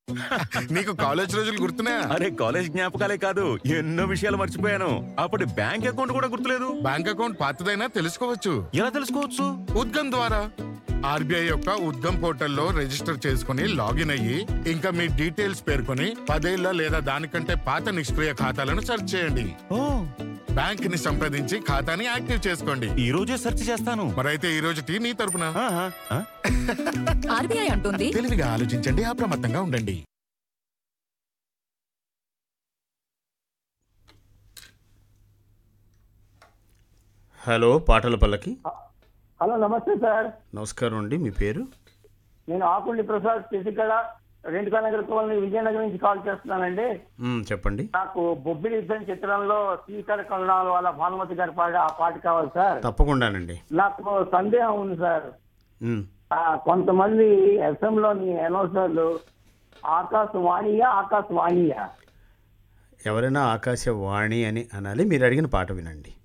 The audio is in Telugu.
నీకు కాలేజ్ రోజులు గుర్తున్నాయా అరే కాలేజ్ జ్ఞాపకాలే కాదు ఎన్నో విషయాలు మర్చిపోయాను అప్పటి బ్యాంక్ అకౌంట్ కూడా గుర్తులేదు బ్యాంక్ అకౌంట్ పాతదైనా తెలుసుకోవచ్చు ఎలా తెలుసుకోవచ్చు ఉద్గమ్ ద్వారా ఆర్బీఐ యొక్క ఉద్గమ్ పోర్టల్లో రిజిస్టర్ చేసుకుని లాగిన్ అయ్యి ఇంకా మీ డీటెయిల్స్ పేర్కొని పదేళ్ల లేదా దానికంటే పాత నిష్క్రియ ఖాతాలను సెర్చ్ చేయండి ఓ బ్యాంక్ ని సంప్రదించి ఖాతాని యాక్టివ్ చేసుకోండి ఈ రోజే సెర్చ్ చేస్తాను మరైతే ఈ రోజు టీ నీ తరపున ఆహా, ఆ? ఆర్బీఐ అంటుంది తెలివిగా ఆలోచించండి అప్రమత్తంగా ఉండండి హలో పాటల పల్లకి హలో నమస్తే సార్ నమస్కారం అండి మీ పేరు నేను ఆకుండి ప్రసాద్ చిసికడ రెండుకా నగర్ కాలనీ విజయనగరం నుంచి కాల్ చేస్తున్నానండి మ్, చెప్పండి నాకు బొబ్బిలి యుద్ధం చిత్రంలో శ్రీకర కరుణాల వాళ్ళ భానుమతి గారి పాట ఆ పాట కావాలి సార్ తప్పకుండానండి నాకు సందేహం ఉంది సార్ మ్, ఆ, కొంతమంది ఎఫ్ఎంలోని అనౌన్సర్లు ఆకాశవాణియా ఆకాశవాణియా ఎవరైనా ఆకాశవాణి అని అనాలి మీరు అడిగిన పాట వినండి